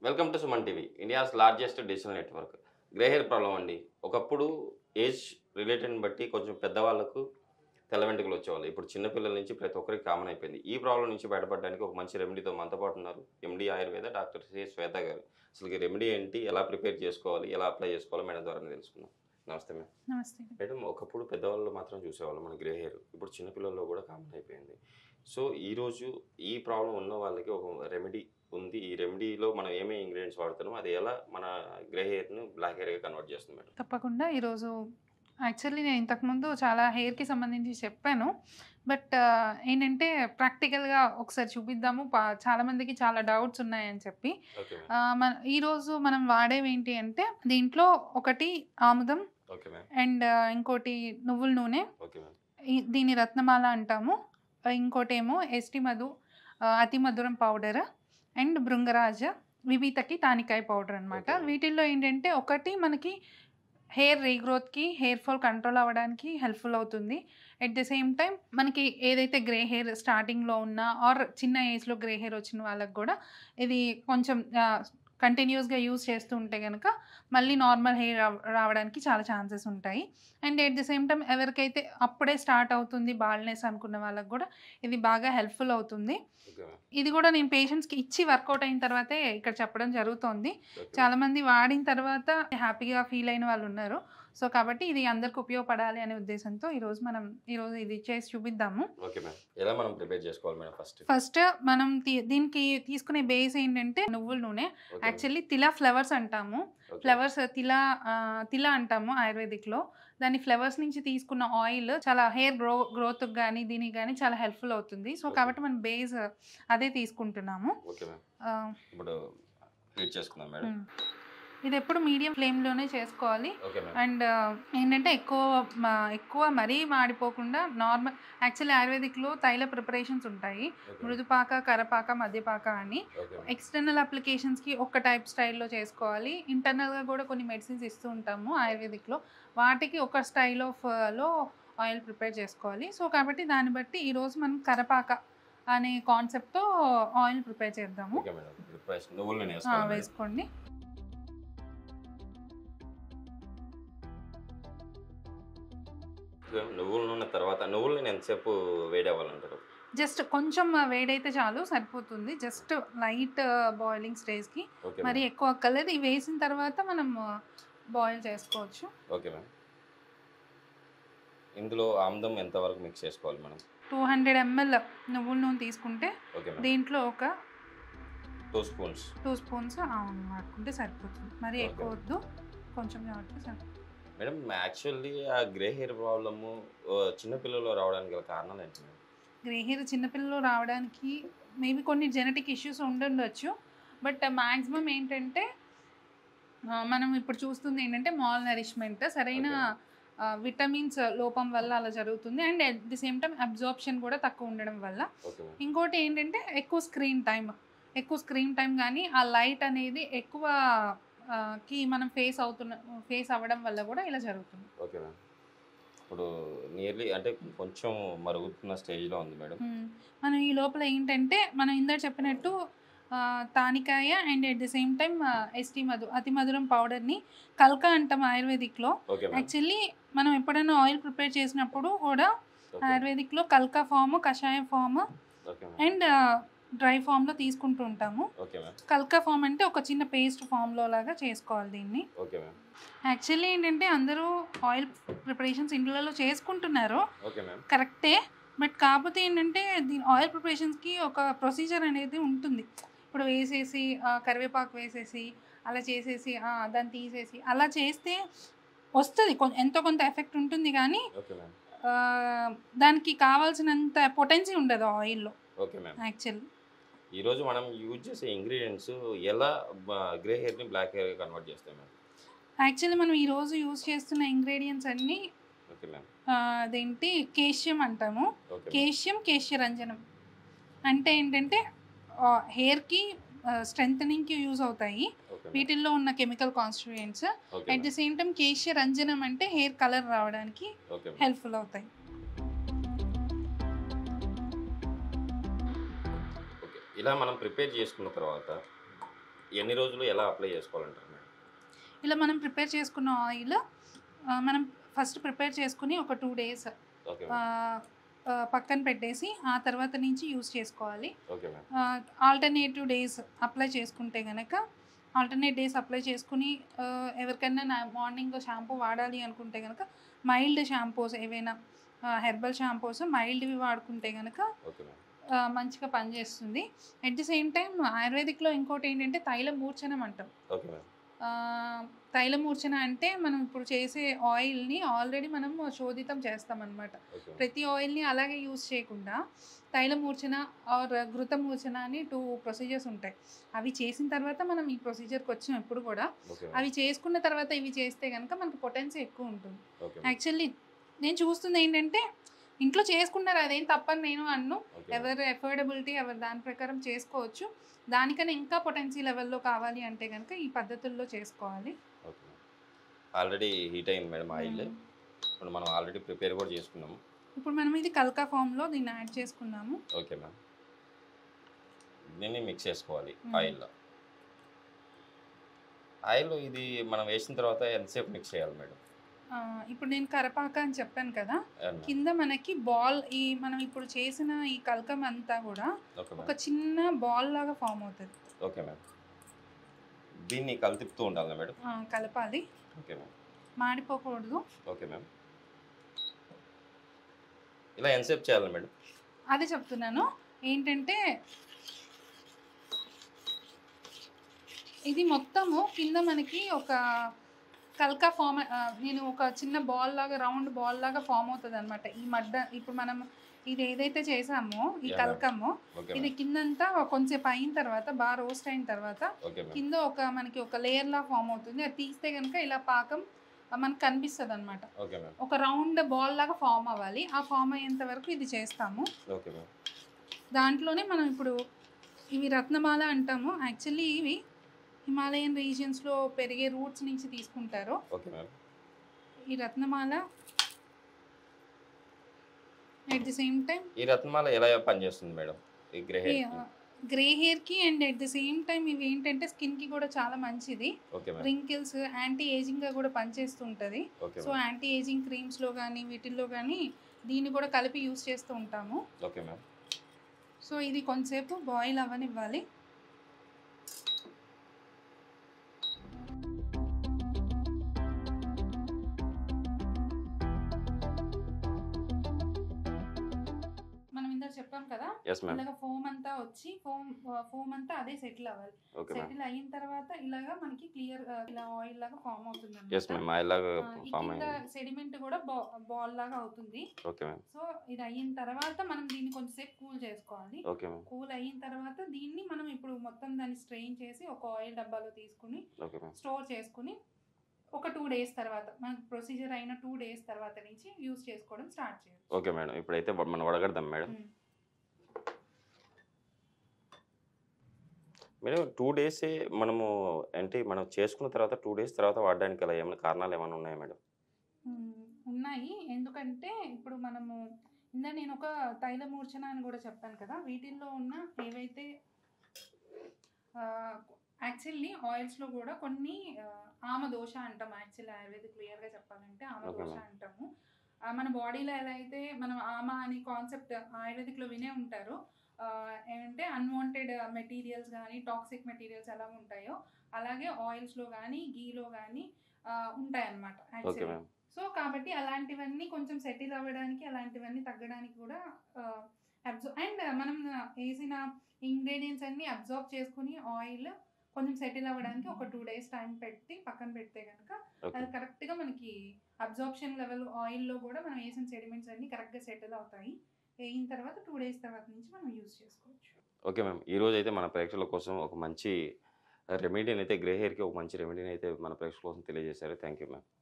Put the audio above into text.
Welcome to Suman TV India's largest digital network grey hair problem అండి ఒకప్పుడు age related బట్టి కొంచెం పెద్దవాళ్ళకు తెల్ల వెంట్రుకలు వచ్చేవాళ్ళు ఇప్పుడు చిన్నపిల్లల నుంచి ప్రతి ఒక్కరికి కామన్ అయిపోయింది ఈ ప్రాబ్లం నుంచి బయటపడడానికి ఒక మంచి రెమెడీతో మనతో పాటు ఉన్నారు ఎండి ఆయుర్వేద డాక్టర్ సి శ్వేత గారు అసలు ఈ రెమెడీ ఏంటి ఎలా ప్రిపేర్ చేసుకోవాలి ఎలా అప్లై చేసుకోవాలో మేడం ద్వారా తెలుసుకుందాం నమస్తే మేడం నమస్తే మేడం ఒకప్పుడు పెద్దవాళ్ళు మాత్రం చూసేవాళ్ళు మన గ్రే హెయిర్ ఇప్పుడు చిన్నపిల్లల్లో కూడా కామన్ అయిపోయింది సో ఈరోజు ఈ ప్రాబ్లం ఉన్న వాళ్ళకి ఒక రెమెడీ ఉంది ఈ రెమెడీలో మనం ఏమేమి ఇంగ్రీడియంట్స్ వాడుతున్నామో అది ఎలా మన గ్రే హెయిర్ను బ్లాక్ హెయిర్గా కన్వర్ట్ చేస్తుంది మేడం తప్పకుండా ఈరోజు యాక్చువల్లీ నేను ఇంతకుముందు చాలా హెయిర్కి సంబంధించి చెప్పాను బట్ ఏంటంటే ప్రాక్టికల్గా ఒకసారి చూపిద్దాము పా- చాలా మందికి చాలా డౌట్స్ ఉన్నాయని చెప్పి ఓకే ఆ, మన ఈరోజు మనం వాడేవి ఏంటి అంటే దీంట్లో ఒకటి ఆముదం ఓకే మ్యామ్ అండ్ ఇంకోటి నువ్వుల నూనె ఓకే మ్యామ్ ఈ- దీన్ని రత్నమాల అంటాము ఆ, ఇంకోటి ఏమో ఎస్టి మధు ఆ, అతి మధురం పౌడర్ అండ్ భృంగరాజ విభీతకి తానికాయ పౌడర్ అనమాట Okay. వీటిల్లో ఏంటంటే ఒకటి మనకి హెయిర్ రీగ్రోత్కి హెయిర్ ఫాల్ కంట్రోల్ అవ్వడానికి హెల్ప్ఫుల్ అవుతుంది ఎట్ ద సేమ్ టైం మనకి ఏదైతే గ్రే హెయిర్ స్టార్టింగ్లో ఉన్నా ఆర్ చిన్న ఏజ్లో గ్రే హెయిర్ వచ్చిన వాళ్ళకి కూడా ఇది కొంచెం కంటిన్యూస్గా యూజ్ చేస్తూ ఉంటే కనుక మళ్ళీ నార్మల్ హెయిర్ రావడానికి చాలా ఛాన్సెస్ ఉంటాయి and at the same time ఎవరికైతే అప్పుడే స్టార్ట్ అవుతుంది బాల్నెస్ అనుకున్న వాళ్ళకి కూడా ఇది బాగా హెల్ప్ఫుల్ అవుతుంది ఓకే మ్యామ్ ఇది కూడా నేను పేషెంట్స్కి ఇచ్చి వర్కౌట్ అయిన తర్వాతే ఇక్కడ చెప్పడం జరుగుతోంది చాలా మంది వాడిన తర్వాత హ్యాపీగా ఫీల్ అయిన వాళ్ళు ఉన్నారు సో కాబట్టి ఇది అందరికి ఉపయోగపడాలి అనే ఉద్దేశంతో ఈరోజు మనం ఈరోజు ఇది చేసి చూపిద్దాము ఓకే మ్యామ్ ఎలా మనం ప్రిపేర్ చేసుకోవాలి మేడం ఫస్ట్ ఫస్ట్ మనం తీ- దీనికి తీసుకునే బేస్ ఏంటంటే నువ్వుల నూనె యాక్చువల్లీ తిలా ఫ్లవర్స్ అంటాము ఫ్లవర్స్ తిలా ఆ, తిలా అంటాము ఆయుర్వేదిక్లో దాని ఫ్లవర్స్ నుంచి తీసుకున్న ఆయిల్ చాలా హెయిర్ గ్రో గ్రోత్కి కానీ దీనికి కానీ చాలా హెల్ప్ఫుల్ అవుతుంది సో Okay. కాబట్టి మనం బేస్ అదే తీసుకుంటున్నాము ఓకే మ్యామ్ ఆ, ఇప్పుడు హీట్ చేసుకుందాం మేడం ఉమ్. ఇది ఎప్పుడు మీడియం ఫ్లేమ్లోనే చేసుకోవాలి ఓకే మ్యామ్ అండ్ ఏంటంటే ఎక్కువ మ- ఎక్కువ మరీ మాడిపోకుండా నార్మల్ యాక్చువల్లీ ఆయుర్వేదిక్లో తైల ప్రిపరేషన్స్ ఉంటాయి మృదుపాక కరపాక మధ్యపాక అని ఓకే ఎక్స్టర్నల్ అప్లికేషన్స్కి ఒక టైప్ స్టైల్లో చేసుకోవాలి ఇంటర్నల్గా కూడా కొన్ని మెడిసిన్స్ ఇస్తూ ఉంటాము ఆయుర్వేదిక్లో వాటికి ఒక స్టైల్ ఆఫ్ లో ఆయిల్ ప్రిపేర్ చేసుకోవాలి సో కాబట్టి దాన్ని బట్టి ఈరోజు మనం కరపాక అనే కాన్సెప్ట్తో ఆయిల్ ప్రిపేర్ చేద్దాము ఓకే మేడం ఇప్పుడు ప్రైస్ నువ్వులు నేను ఆ, వేసుకోవాలి మేడం. వేసుకోండి ఓకే, నువ్వుల నూనె తర్వాత నువ్వులు నేను ఎంతసేపు వేడి అవ్వాలంటారు జస్ట్ కొంచెం వేడైతే చాలు సరిపోతుంది జస్ట్ లైట్ బాయిలింగ్ స్టేజ్కి ఓకే మరి మ్యామ్. ఎక్కువ అక్కర్లేదు ఇవి వేసిన తర్వాత మనం బాయిల్ చేసుకోవచ్చు ఓకే మ్యామ్ ఇందులో ఆమ్దం ఎంతవరకు మిక్స్ చేసుకోవాలి మేడం టూ హండ్రెడ్ ఎంఎల్ నువ్వుల నూనె తీసుకుంటే ఓకే మ్యామ్ దీంట్లో ఒక టూ స్పూన్స్ టూ స్పూన్స్ వాడుకుంటే సరిపోతుంది మరి Okay. ఎక్కువ వద్దు కొంచెం వాడితే సరిపోతుంది మేడం యాక్చువల్లీ ఆ గ్రే హెయిర్ ప్రాబ్లము చిన్నపిల్లల్లో రావడానికి గల కారణాలు ఏంటి మేడం గ్రే హెయిర్ చిన్నపిల్లలు రావడానికి మేబీ కొన్ని జెనెటిక్ ఇష్యూస్ ఉండుండొచ్చు బట్ మ్యాక్సిమం ఏంటంటే ఆ, మనం ఇప్పుడు చూస్తుంది ఏంటంటే మాల్ నరిష్మెంట్ సరైన విటమిన్స్ లోపం వల్ల అలా జరుగుతుంది and at the same time absorption కూడా తక్కువ ఉండడం వల్ల ఓకే మ్యామ్ ఇంకోటి ఏంటంటే ఎక్కువ స్క్రీన్ టైం ఎక్కువ స్క్రీన్ టైం కానీ ఆ లైట్ అనేది ఎక్కువ ఆ, కి మనం ఫేస్ అవుతున్న ఫేస్ అవ్వడం వల్ల కూడా ఇలా జరుగుతుంది ఓకే మ్యామ్ ఇప్పుడు నియర్లీ అంటే కొంచెం మరుగుతున్న స్టేజ్లో ఉంది మేడం మ్మ్. మనం ఈ లోపల ఏంటంటే మనం ఇందాక చెప్పినట్టు ఆ, తానికాయ and at the same time ఎస్టీ మధు అతి మధురం పౌడర్ని కల్కా అంటాం ఆయుర్వేదిక్లో ఓకే మ్యామ్ యాక్చువల్లీ మనం ఎప్పుడైనా ఆయిల్ ప్రిపేర్ చేసినప్పుడు కూడా ఓకే ఆయుర్వేదిక్లో కల్కా ఫామ్ కషాయం form okay ma'am and dry ఫామ్లో తీసుకుంటూ ఉంటాము ఓకే మ్యామ్ కల్కా ఫామ్ అంటే ఒక చిన్న పేస్ట్ ఫామ్లో లాగా చేసుకోవాలి దీన్ని ఓకే మ్యామ్ యాక్చువల్లీ ఏంటంటే అందరూ ఆయిల్ ప్రిపరేషన్స్ ఇండ్లలో చేసుకుంటున్నారు ఓకే మ్యామ్ కరెక్టే బట్ కాకపోతే ఏంటంటే దీని ఆయిల్ ప్రిపరేషన్స్కి ఒక ప్రొసీజర్ అనేది ఉంటుంది ఇప్పుడు వేసేసి ఆ, కరివేపాకు వేసేసి అలా చేసేసి ఆ, దాన్ని తీసేసి అలా చేస్తే వస్తుంది కొ- ఎంతో కొంత ఎఫెక్ట్ ఉంటుంది కానీ ఓకే మ్యామ్ ఆ, దానికి కావాల్సినంత పొటెన్సీ ఉండదు ఆయిల్లో ఓకే మ్యామ్ యాక్చువల్లీ ఈరోజు మనం యూజ్ చేసే ఇంగ్రీడియంట్స్ ఎలా గ్రే హెయిర్ని బ్లాక్ హెయిర్ కన్వర్ట్ చేస్తాయి మ్యామ్ యాక్చువల్లీ మనం ఈరోజు యూజ్ చేస్తున్న ఇంగ్రీడియంట్స్ అన్నీ ఓకే మ్యామ్ ఆ, అదేంటి కేష్యం అంటాము ఓకే మ్యామ్. కేష్యం కేశ్యరంజనం అంటే ఏంటంటే హెయిర్కి స్ట్రెంగ్ యూజ్ అవుతాయి ఓకే మ్యామ్. వీటిల్లో ఉన్న chemical constituents okay at the ma'am. Same time కేశ్యరంజనం అంటే హెయిర్ కలర్ రావడానికి ఓకే మ్యామ్. హెల్ప్ఫుల్ అవుతాయి ఓకే ఇలా మనం ప్రిపేర్ చేసుకున్న తర్వాత ఎన్ని రోజులు ఎలా అప్లై చేసుకోవాలంటారు మేడం ఇలా మనం ప్రిపేర్ చేసుకున్న ఆయిల్ మనం ఫస్ట్ ప్రిపేర్ చేసుకుని ఒక టూ డేస్ ఓకే మేడం పక్కన పెట్టేసి ఆ తర్వాత నుంచి యూస్ చేసుకోవాలి okay madam alternative days apply చేసుకుంటే కనుక ఆల్టర్నేట్ డేస్ అప్లై చేసుకుని ఆ, ఎవరికైనా నా మార్నింగ్ షాంపూ వాడాలి అనుకుంటే కనుక మైల్డ్ షాంపూస్ ఏవైనా హెర్బల్ షాంపూస్ మైల్డ్వి వాడుకుంటే కనుక ఓకే మేడం ఆ, మంచిగా పనిచేస్తుంది అట్ ది సేమ్ టైం ఆయుర్వేదిక్లో ఇంకోటి ఏంటంటే తైల మూర్ఛనం అంటాం ఓకే మేడం ఆ, తైల మూర్ఛన అంటే మనం ఇప్పుడు చేసే ఆయిల్ని ఆల్రెడీ మనం శోధితం చేస్తామన్నమాట ఓకే మేడం ప్రతి ఆయిల్ని అలాగే యూజ్ చేయకుండా తైల మూర్ఛన ఆర్ ఘృత మూర్ఛన అని టూ ప్రొసీజర్స్ ఉంటాయి అవి చేసిన తర్వాత మనం ఈ ప్రొసీజర్కి వచ్చాం ఎప్పుడు కూడా ఓకే అవి చేసుకున్న తర్వాత ఇవి చేస్తే కనుక మనకి పొటెన్సీ ఎక్కువ ఉంటుంది ఓకే మేడం యాక్చువల్లీ నేను చూస్తుంది ఏంటంటే ఇంట్లో చేసుకున్నారు అదేం తప్పని నేను అన్ను ఓకే ఎవరు ఎఫోర్డబిలిటీ ఎవరు దాని ప్రకారం చేసుకోవచ్చు దానికన్నా ఇంకా పొటెన్సీ లెవెల్లో కావాలి అంటే కనుక ఈ పద్ధతుల్లో చేసుకోవాలి ఓకే ఆల్రెడీ హీట్ అయింది మేడం ఆయిల్ ఇప్పుడు మనం ఆల్రెడీ ప్రిపేర్ కూడా చేసుకున్నాము ఇప్పుడు మనం ఇది కల్కా ఫామ్లో దీన్ని యాడ్ చేసుకున్నాము ఓకే మ్యామ్ దీన్ని మిక్స్ చేసుకోవాలి మ్మ్. ఆయిల్లో ఆయిల్ ఇది మనం వేసిన తర్వాత ఎంతసేపు మిక్స్ చేయాలి మేడం ఆ, ఇప్పుడు నేను కరపాక అని చెప్పాను కదా అవునా? కింద మనకి బాల్ ఈ మనం ఇప్పుడు చేసిన ఈ కలకం అంతా కూడా ఓకే ఒక మ్యామ్ చిన్న బాల్ లాగా ఫామ్ అవుతుంది ఓకే మ్యామ్ దీన్ని కలిపిస్తూ ఉండాలి మేడం ఆ, కలపాలి ఓకే మ్యామ్ మాడిపోకూడదు ఓకే మ్యామ్ ఇలా ఎంతసేపు చేయాలి మేడం అదే చెప్తున్నాను ఏంటంటే ఇది మొత్తము కింద మనకి ఒక కల్కా ఫామ్ నేను ఒక చిన్న బాల్ లాగా రౌండ్ బాల్ లాగా ఫామ్ అవుతుంది అనమాట ఈ మడ్డ ఇప్పుడు మనం ఇది ఏదైతే చేసామో ఈ Yeah. కల్కము ఓకే ఇది మ్యామ్ కిందంతా కొంచెంసేపు అయిన తర్వాత బాగా రోస్ట్ అయిన తర్వాత ఓకే మ్యామ్ కింద ఒక మనకి ఒక లేయర్ లా ఫామ్ అవుతుంది అది తీస్తే కనుక ఇలా పాకం ఆ, మనకు కనిపిస్తుంది అనమాట ఓకే మ్యామ్ ఒక రౌండ్ బాల్ లాగా ఫామ్ అవ్వాలి ఆ ఫామ్ అయ్యేంత వరకు ఇది చేస్తాము ఓకే మ్యామ్ దాంట్లోనే మనం ఇప్పుడు ఇవి రత్నమాల అంటాము యాక్చువల్లీ ఇవి హిమాలయన్ రీజియన్స్లో పెరిగే రూట్స్ నుంచి తీసుకుంటారు ఓకే మ్యామ్ ఈ రత్నమాల అట్ ది సేమ్ టైం ఈ రత్నమాల ఎలా పనిచేస్తుంది మేడం ఈ గ్రే హెయిర్ గ్రే హెయిర్కి and at the same time ఇవి ఏంటంటే స్కిన్కి కూడా చాలా మంచిది ఓకే మ్యామ్ రింకిల్స్ యాంటీ ఏజింగ్గా కూడా పనిచేస్తుంటుంది okay so ma'am anti ageing క్రీమ్స్లో కానీ వీటిల్లో కానీ దీన్ని కూడా కలిపి యూస్ చేస్తూ ఉంటాము ఓకే మ్యామ్ సో ఇది కొంతసేపు బాయిల్ అవ్వనివ్వాలి మనం ఇందాక చెప్పాం కదా ఎస్ మ్యామ్ ఇలాగ ఫోమ్ అంతా వచ్చి ఫోమ్ ఫోమ్ అంతా అదే సెటిల్ అవ్వాలి ఓకే మ్యామ్ సెటిల్ అయిన తర్వాత ఇలాగా మనకి క్లియర్ ఇలా ఆయిల్ లాగా ఫామ్ అవుతుంది ఎస్ మ్యామ్ ఆయిల్ లాగా ఫామ్ కింద అయింది సెడిమెంట్ కూడా బాల్ లాగా అవుతుంది ఓకే మ్యామ్ సో ఇది అయిన తర్వాత మనం దీన్ని కొంచెంసేపు కూల్ చేసుకోవాలి ఓకే మ్యామ్ కూల్ అయిన తర్వాత దీన్ని మనం ఇప్పుడు మొత్తం దాన్ని స్ట్రెయిన్ చేసి ఒక ఆయిల్ డబ్బాలో తీసుకుని ఓకే మ్యామ్ స్టోర్ చేసుకుని ఒక టూ డేస్ తర్వాత మనకి ప్రొసీజర్ అయిన టూ డేస్ తర్వాత నుంచి యూస్ చేసుకోవడం స్టార్ట్ చేయొచ్చు ఓకే మేడం ఇప్పుడైతే మనం వడగడదాం మేడం మ్మ్. మేడం టూ డేసే మనము అంటే మనం చేసుకున్న తర్వాత టూ డేస్ తర్వాత వాడడానికి అలా ఏమైనా కారణాలు ఏమైనా ఉన్నాయా మేడం మ్మ్. ఉన్నాయి ఎందుకంటే ఇప్పుడు మనము ఇందా నేను ఒక తైల మూర్ఛన అని కూడా చెప్పాను కదా వీటిల్లో ఉన్న ఏవైతే యాక్చువల్లీ ఆయిల్స్లో కూడా కొన్ని ఆ, ఆమ దోష అంటాం యాక్చువల్లీ ఆయుర్వేదిక్ క్లియర్గా చెప్పాలంటే ఆమ Okay, దోష ma'am. అంటాము ఆ, మన బాడీలో ఎలా అయితే మనం ఆమ అని కాన్సెప్ట్ ఆయుర్వేదిక్లో వినే ఉంటారు ఆ, ఏంటంటే అన్వాంటెడ్ మెటీరియల్స్ కానీ టాక్సిక్ మెటీరియల్స్ ఎలా ఉంటాయో అలాగే ఆయిల్స్లో కానీ గీలో కానీ ఉంటాయన్నమాట ఓకే యాక్చువల్లీ మ్యామ్ సో కాబట్టి అలాంటివన్నీ కొంచెం సెటిల్ అవ్వడానికి అలాంటివన్నీ తగ్గడానికి కూడా అబ్జర్వ్ అండ్ మనం వేసిన ఇంగ్రీడియంట్స్ అన్ని అబ్జర్వ్ చేసుకుని ఆయిల్ కొంచెం సెటిల్ అవ్వడానికి ఒక టూ డేస్ టైం పెట్టి పక్కన పెడితే కనుక ఓకే అది కరెక్ట్గా మనకి అబ్జార్ప్షన్ లెవెల్ ఆయిల్లో కూడా మనం వేసిన సెడిమెంట్స్ అన్ని కరెక్ట్గా సెటిల్ అవుతాయి వేయిన తర్వాత టూ డేస్ తర్వాత నుంచి మనం యూజ్ చేసుకోవచ్చు ఓకే మ్యామ్ ఈ రోజు అయితే మన ప్రేక్షకుల కోసం ఒక మంచి రెమెడీని అయితే గ్రే హెయిర్కి ఒక మంచి రెమెడీని అయితే మన ప్రేక్షకుల కోసం తెలియజేశారు థ్యాంక్ యూ మ్యామ్